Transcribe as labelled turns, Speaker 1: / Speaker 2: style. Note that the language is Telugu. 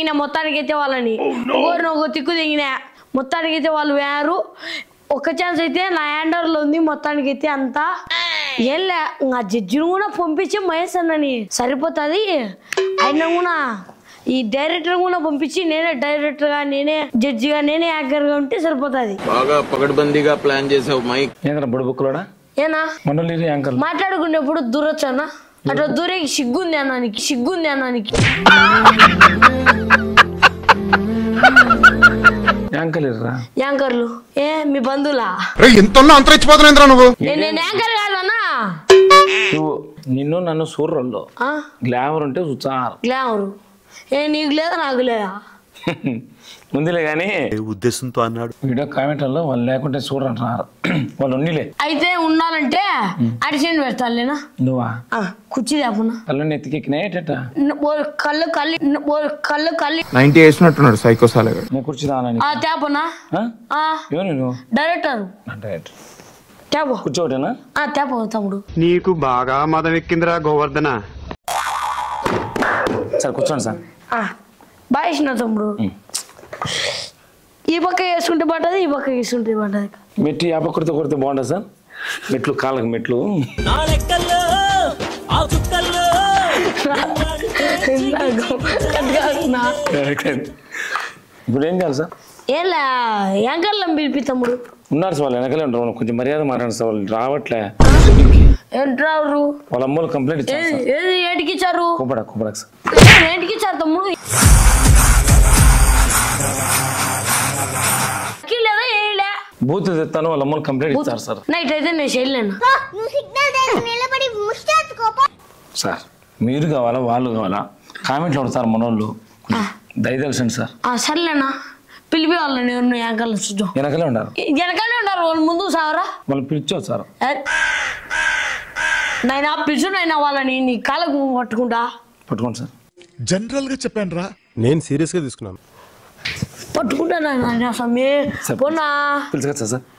Speaker 1: దిగిన మొత్తానికి అయితే వాళ్ళని ఒకరిని ఒక తిక్కు దిగిన మొత్తానికి అయితే వాళ్ళు వేరు ఒక ఛాన్స్ అయితే నా హ్యాండర్లో ఉంది మొత్తానికి అయితే అంతా ఏం లే ఆ జడ్జిని కూడా పంపించి మహేష్ అన్నని సరిపోతుంది అయినా కూడా ఈ డైరెక్టర్ కూడా పంపించి నేనే డైరెక్టర్ గా నేనే జడ్జిగా నేనే యాంకర్ గా ఉంటే సరిపోతుంది
Speaker 2: బాగా పగడ్బందీగా ప్లాన్ చేసావు మైక్
Speaker 3: ఏంద్రా బుడి బుక్కులోడా
Speaker 1: ఏనా
Speaker 3: మండలి యాంకర్
Speaker 1: మాట్లాడుకునేప్పుడు దూరొచ్చానా అట్లా దూరేకి సిగ్గుంది అన్నానికి సిగ్గుంది అన్నానికి
Speaker 3: యాంకర్ ఇర్రా
Speaker 1: యాంకర్లు ఏ మీ బంధువులా
Speaker 4: ఎంత అంతరించిపోతున్నా నువ్వు
Speaker 1: ఏ, నేను యాంకర్ కాదన్నా
Speaker 3: నువ్వు నిన్ను నన్ను సూర్యుల్లో
Speaker 1: ఆ,
Speaker 3: గ్లామర్ ఉంటే చూచారు
Speaker 1: గ్లామరు ఏ నీకు లేదా నాకు లేదా
Speaker 3: ముందులే కానీ
Speaker 4: ఉద్దేశంతో అన్నాడు
Speaker 3: వీడియో కామెంట్లలో వాళ్ళు లేకుంటే చూడంటున్నారు వాళ్ళు ఉన్నిలే
Speaker 1: అయితే ఉండాలంటే అడిషన్ పెడతాలేనా
Speaker 3: నువ్వా
Speaker 1: ఆ, కుర్చీ లేపునా
Speaker 3: కళ్ళు నెత్తికెక్కినాయేట
Speaker 1: న- ఓ కళ్ళు కల్లి న- ఓ కళ్ళు కల్లి
Speaker 2: నైన్టీ వేసినట్టున్నాడు సైకో సాలగాడు
Speaker 3: నేను కూర్చుదానని
Speaker 1: ఆ తేపనా ఆ,
Speaker 3: ఎవరు నువ్వు
Speaker 1: డైరెక్టర్
Speaker 3: అంటే
Speaker 1: తేపో
Speaker 3: కూర్చోటేనా
Speaker 1: ఆ తేపో తమ్ముడు
Speaker 5: నీకు బాగా మదం ఎక్కిందిరా గోవర్ధన
Speaker 3: సార్ కూర్చోండి సార్
Speaker 1: ఆ, బాగా ఇచ్చిన తమ్ముడు ఈ పక్క వేసుకుంటే పడ్డది ఈ పక్క వేసుకుంటే పడ్డది
Speaker 3: మెట్లు యాప కొడితే కొడితే బాగుంటుంది సార్ మెట్లు కాళ్ళకి మెట్లు ఇప్పుడు ఏం చేయాలి సార్
Speaker 1: ఏలా యాంకర్లం పిలిపి తమ్ముడు
Speaker 3: ఉన్నారు సార్ వాళ్ళు వెనకలే ఉంటారు వాళ్ళు కొంచెం మర్యాద మాట్లాడండి సార్ వాళ్ళు రావట్లే
Speaker 1: ఏంట్రారు
Speaker 3: వాళ్ళ అమ్మలు కంప్లైంట్ ఇచ్చారు సార్
Speaker 1: ఏది ఏటికి ఇచ్చారు
Speaker 3: కుప్పడా కుప్పడాకి సార్
Speaker 1: ఏంటికి ఇచ్చారు తమ్ముడు కి లేదా ఏలే
Speaker 3: బూత్ తెస్తాను వాళ్ళ అమ్మలు కంప్లైంట్ ఇచ్చారు సార్
Speaker 1: నైట్ అయితే నేను చేయలేను
Speaker 6: నువ్వు సిగ్నల్ దగ్గర నిలబడి ముష్టేసుకోపో
Speaker 3: సార్ మీరు కావాలా వాళ్ళు కావాలా కామెంట్లు కొడతారు మనోళ్ళు దయదలసండి సార్
Speaker 1: ఆ సర్లేనా పిలిపి వాళ్ళని ఎవరిని యాంకర్లు చూద్దాం
Speaker 3: వెనకలే ఉన్నారు
Speaker 1: వెనకాలే ఉన్నారు వాళ్ళు ముందు సావరా
Speaker 3: వాళ్ళు పిలిచోచ్చు సార్
Speaker 1: నైనా పిలుచు నైనా వాళ్ళని నీ కాళ్ళకు పట్టుకుంటా
Speaker 3: పట్టుకోండి సార్
Speaker 4: జనరల్ గా చెప్పాను రా
Speaker 7: నేను సీరియస్ గా తీసుకున్నాను
Speaker 1: పట్టుకుంటా నాయనా సమీ
Speaker 3: సార్.
Speaker 1: పోనా
Speaker 3: పిలుచుకొచ్చా సార్